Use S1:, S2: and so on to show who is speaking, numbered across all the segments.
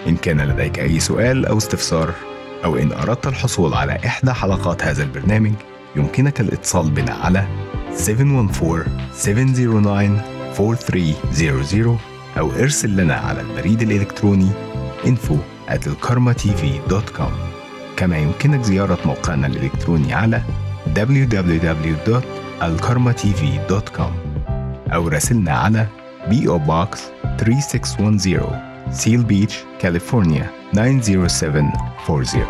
S1: إن كان لديك أي سؤال أو استفسار أو إن أردت الحصول على إحدى حلقات هذا البرنامج يمكنك الاتصال بنا على 714-709-4300 أو ارسل لنا على البريد الإلكتروني info at الكارما كما يمكنك زيارة موقعنا الإلكتروني على www.alkarmatv.com أو راسلنا على PO Box 3610 Seal Beach, California 90740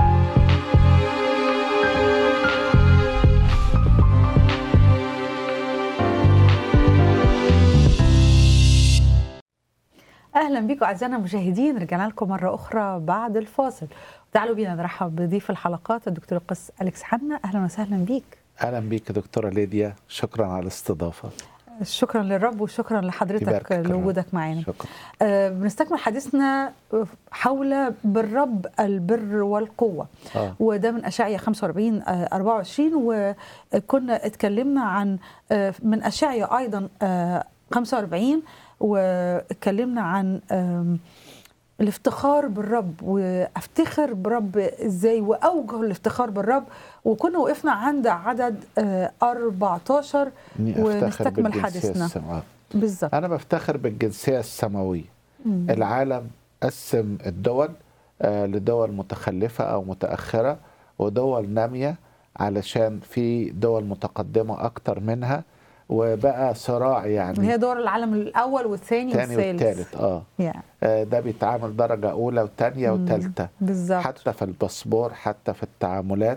S2: اهلا بيكم اعزائنا المشاهدين رجعنا لكم مره اخرى بعد الفاصل تعالوا بينا نرحب بضيف الحلقات الدكتور القس اليكس حنا اهلا وسهلا بيك
S3: اهلا بيك يا دكتوره ليديا شكرا على الاستضافه
S2: شكرا للرب وشكرا لحضرتك
S3: يباركك الرب.
S2: لوجودك معانا
S3: شكرا
S2: آه بنستكمل حديثنا حول بالرب البر والقوه
S3: اه
S2: وده من اشعيا 45 آه، 24 وكنا اتكلمنا عن آه، من اشعيا ايضا آه، 45 واتكلمنا عن آم، الافتخار بالرب وافتخر برب ازاي واوجه الافتخار بالرب وكنا وقفنا عند عدد آه، 14
S3: إني أفتخر
S2: ونستكمل
S3: بالجنسية
S2: حديثنا.
S3: السماوية.
S2: بالظبط
S3: انا بفتخر بالجنسيه السماويه
S2: مم.
S3: العالم قسم الدول آه، لدول متخلفه او متاخره ودول ناميه علشان في دول متقدمه اكتر منها وبقى صراع يعني
S2: وهي دور العالم الاول والثاني
S3: تاني
S2: والثالث
S3: والتالت اه
S2: يعني
S3: آه، ده بيتعامل درجه اولى وثانيه
S2: مم.
S3: وثالثه
S2: بالظبط
S3: حتى في الباسبور حتى في التعاملات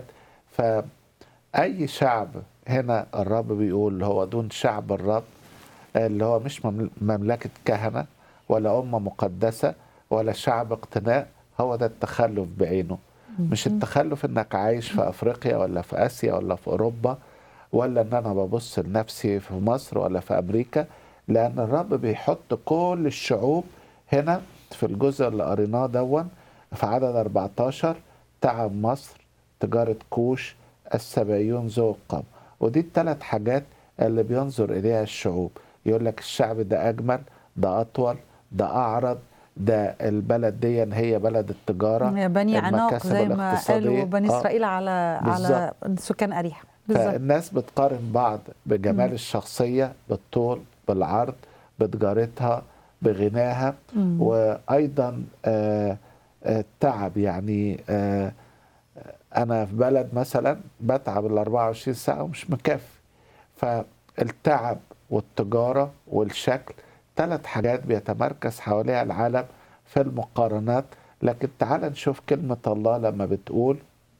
S3: فأي شعب هنا الرب بيقول هو دون شعب الرب اللي هو مش ممل- مملكة كهنة ولا أمة مقدسة ولا شعب اقتناء هو ده التخلف بعينه مش التخلف انك عايش في افريقيا ولا في اسيا ولا في اوروبا ولا ان انا ببص لنفسي في مصر ولا في امريكا لان الرب بيحط كل الشعوب هنا في الجزء اللي قريناه دون في عدد 14 تعب مصر تجارة كوش السبعيون ذو القم ودي الثلاث حاجات اللي بينظر إليها الشعوب يقول لك الشعب ده أجمل ده أطول ده أعرض ده البلد دي هي بلد التجارة
S2: يا بني عناق
S3: المكاسب
S2: زي ما
S3: الاقتصادية.
S2: قالوا بني
S3: آه.
S2: اسرائيل على على سكان اريحا بالظبط
S3: فالناس بتقارن بعض بجمال
S2: مم.
S3: الشخصية بالطول بالعرض بتجارتها بغناها
S2: مم.
S3: وأيضا آه، آه، التعب يعني آه، أنا في بلد مثلا بتعب ال 24 ساعة ومش مكفي فالتعب والتجارة والشكل ثلاث حاجات بيتمركز حواليها العالم في المقارنات لكن تعال نشوف كلمة الله لما بتقول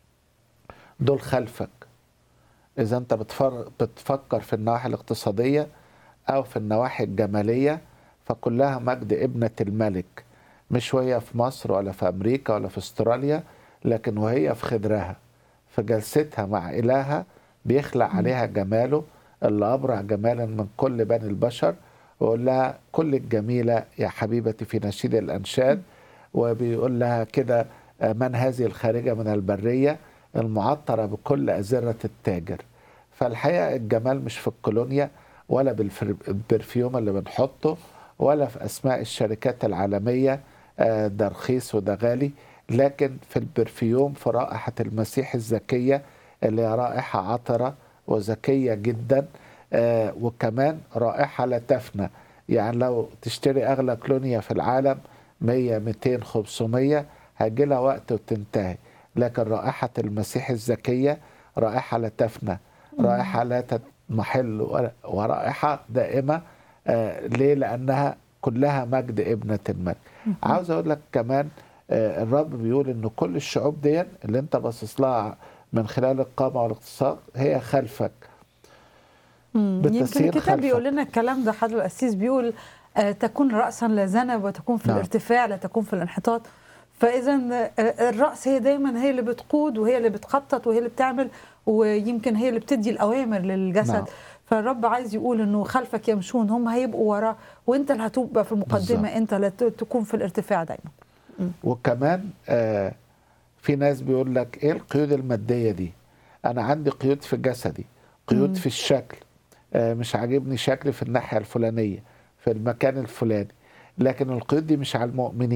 S3: دول خلفك إذا أنت بتفر... بتفكر في النواحي الاقتصادية أو في النواحي الجمالية فكلها مجد ابنة الملك مش وهي في مصر ولا في أمريكا ولا في استراليا لكن وهي في خدرها في جلستها مع إلهها بيخلق عليها جماله اللي أبرع جمالا من كل بني البشر ويقول لها كل الجميلة يا حبيبتي في نشيد الأنشاد وبيقول لها كده آه، من هذه الخارجة من البرية المعطرة بكل أزرة التاجر فالحقيقة الجمال مش في الكولونيا ولا بالبرفيوم اللي بنحطه ولا في أسماء الشركات العالمية آه، ده رخيص وده غالي لكن في البرفيوم في رائحة المسيح الزكية اللي هي رائحة عطرة وذكية جدا آه، وكمان رائحة لا تفنى يعني لو تشتري أغلى كلونيا في العالم 100 200 500 هيجي لها وقت وتنتهي لكن رائحة المسيح الزكية رائحة لا تفنى رائحة لا تضمحل ولا- ورائحة دائمة آه، ليه؟ لأنها كلها مجد ابنة الملك عاوز أقول لك كمان آه، الرب بيقول إن كل الشعوب دي اللي أنت باصص لها من خلال القامة والاقتصاد هي خلفك
S2: مم. يمكن
S3: بالتسيير
S2: الكتاب
S3: خلفك.
S2: بيقول لنا الكلام ده حضر القسيس بيقول آه تكون رأسا لا ذنب وتكون في
S3: نعم.
S2: الارتفاع لا تكون في الانحطاط فإذا آه الرأس هي دايما هي اللي بتقود وهي اللي بتخطط وهي اللي بتعمل ويمكن هي اللي بتدي الأوامر للجسد
S3: نعم.
S2: فالرب عايز يقول انه خلفك يمشون هم هيبقوا وراه وانت اللي هتبقى في المقدمه
S3: بالظبط.
S2: انت اللي ت- تكون في الارتفاع دايما
S3: وكمان آه في ناس بيقول لك ايه القيود الماديه دي انا عندي قيود في جسدي قيود
S2: مم.
S3: في الشكل آه مش عاجبني شكلي في الناحيه الفلانيه في المكان الفلاني لكن القيود دي مش على المؤمنين